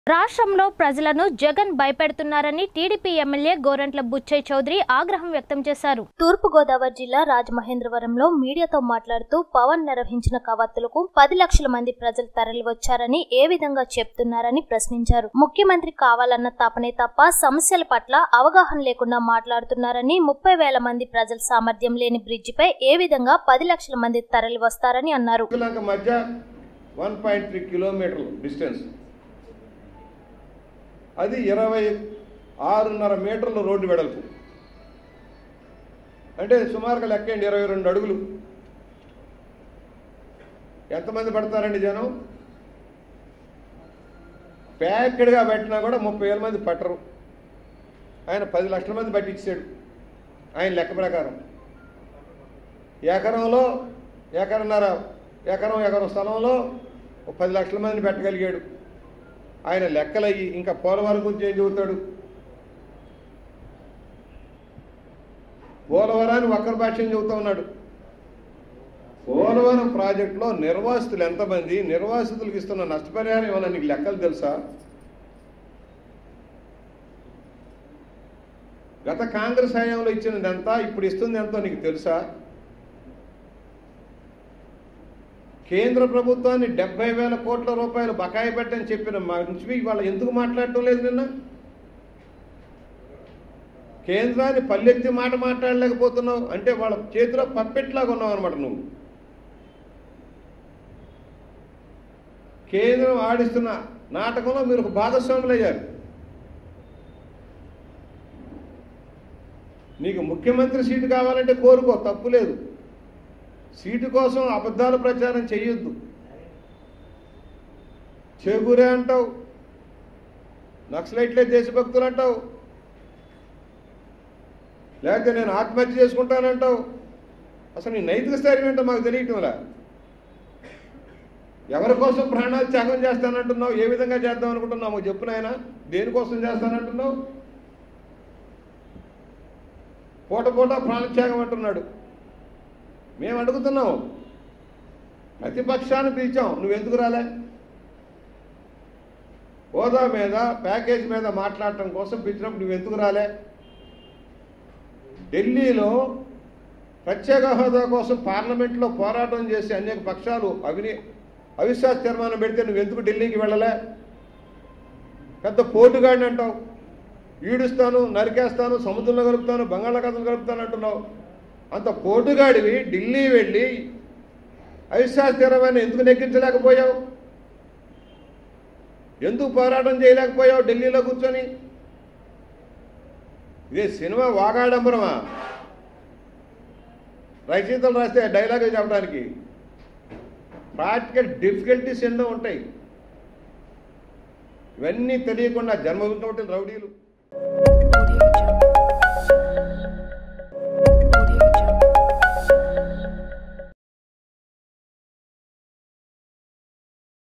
రాష్ట్రంలో ప్రజలను జగన్ భయపెడుతున్నారని టీడీపీ ఎమ్మెల్యే గోరంట్ల బుచ్చయ్య చౌదరి ఆగ్రహం వ్యక్తం చేశారు తూర్పు గోదావరి జిల్లా రాజమహేంద్రవరంలో మీడియాతో మాట్లాడుతూ పవన్ నిర్వహించిన కవాతులకు పది లక్షల మంది ప్రజలు తరలివచ్చారని ఏ విధంగా చెప్తున్నారని ప్రశ్నించారు ముఖ్యమంత్రి కావాలన్న తపనే తప్ప సమస్యల పట్ల అవగాహన లేకుండా మాట్లాడుతున్నారని ముప్పై వేల మంది ప్రజల సామర్థ్యం లేని బ్రిడ్జిపై ఏ విధంగా పది లక్షల మంది తరలి వస్తారని అన్నారు శ్రీలంక మధ్య వన్ పాయింట్ త్రీ కిలోమీటర్లు డిస్టెన్స్ అది ఇరవై ఆరున్నర మీటర్ల రోడ్డు వెడల్పు అంటే సుమారుగా లెక్కండి ఇరవై రెండు అడుగులు ఎంతమంది పడతారండి జనం ప్యాక్డ్గా పెట్టినా కూడా ముప్పై వేల మంది పట్టరు ఆయన పది లక్షల మంది పట్టించాడు ఆయన లెక్క ప్రకారం ఎకరంలో ఎకరన్నర ఎకరం ఎకరం స్థలంలో ఒక పది లక్షల మందిని పెట్టగలిగాడు ఆయన లెక్కలయ్యి ఇంకా పోలవరం గురించి ఏం చెబుతాడు పోలవరాన్ని ఒక్కరి భాష్యం చెబుతా ఉన్నాడు పోలవరం ప్రాజెక్టులో నిర్వాసితులు ఎంతమంది నిర్వాసితులకు ఇస్తున్న నష్టపరిహారం ఏమన్నా నీకు లెక్కలు తెలుసా గత కాంగ్రెస్ హయాంలో ఇచ్చినది ఎంత ఇప్పుడు ఇస్తుంది ఎంతో నీకు తెలుసా కేంద్ర ప్రభుత్వాన్ని డెబ్బై వేల కోట్ల రూపాయలు బకాయి పెట్టని చెప్పిన మనిషి ఇవాళ ఎందుకు మాట్లాడటం లేదు నిన్న కేంద్రాన్ని పల్లెత్తి మాట మాట్లాడలేకపోతున్నావు అంటే వాళ్ళ చేతిలో పప్పెట్లాగా ఉన్నావు అనమాట నువ్వు కేంద్రం ఆడిస్తున్న నాటకంలో మీరు ఒక భాగస్వాములు అయ్యారు నీకు ముఖ్యమంత్రి సీటు కావాలంటే కోరుకో తప్పు లేదు సీటు కోసం అబద్ధాలు ప్రచారం చేయొద్దు చేకూరే అంటావు నక్సలైట్లే దేశభక్తులు అంటావు లేకపోతే నేను ఆత్మహత్య చేసుకుంటానంటావు అసలు నీ నైతిక స్థైర్యం ఏంటో మాకు తెలియటంలా ఎవరి కోసం ప్రాణాలు త్యాగం చేస్తానంటున్నావు ఏ విధంగా చేద్దాం అనుకుంటున్నావు మాకు చెప్పు నాయన దేనికోసం చేస్తానంటున్నావు పూట పూట ప్రాణత్యాగం అంటున్నాడు మేము అడుగుతున్నాం ప్రతిపక్షాన్ని పిలిచాం నువ్వెందుకు రాలే హోదా మీద ప్యాకేజ్ మీద మాట్లాడటం కోసం పిలిచినప్పుడు నువ్వెందుకు రాలే ఢిల్లీలో ప్రత్యేక హోదా కోసం పార్లమెంట్లో పోరాటం చేసి అనేక పక్షాలు అవిని అవిశ్వాస తీర్మానం పెడితే నువ్వెందుకు ఢిల్లీకి వెళ్ళలే పెద్ద పోటుగాడిని అంటావు ఈడుస్తాను నరికేస్తాను సముద్రంలో కలుపుతాను బంగాళాఖాతంలో కలుపుతాను అంటున్నావు అంత పోటుగాడివి ఢిల్లీ వెళ్ళి అవిశ్వాస తీరమైన ఎందుకు నెగ్గించలేకపోయావు ఎందుకు పోరాటం చేయలేకపోయావు ఢిల్లీలో కూర్చొని ఇదే సినిమా వాగాడంబరమా రచయితలు రాస్తే డైలాగులు చెప్పడానికి ప్రాక్టికల్ డిఫికల్టీస్ ఎన్నో ఉంటాయి ఇవన్నీ తెలియకుండా జన్మభూమి రౌడీలు Audio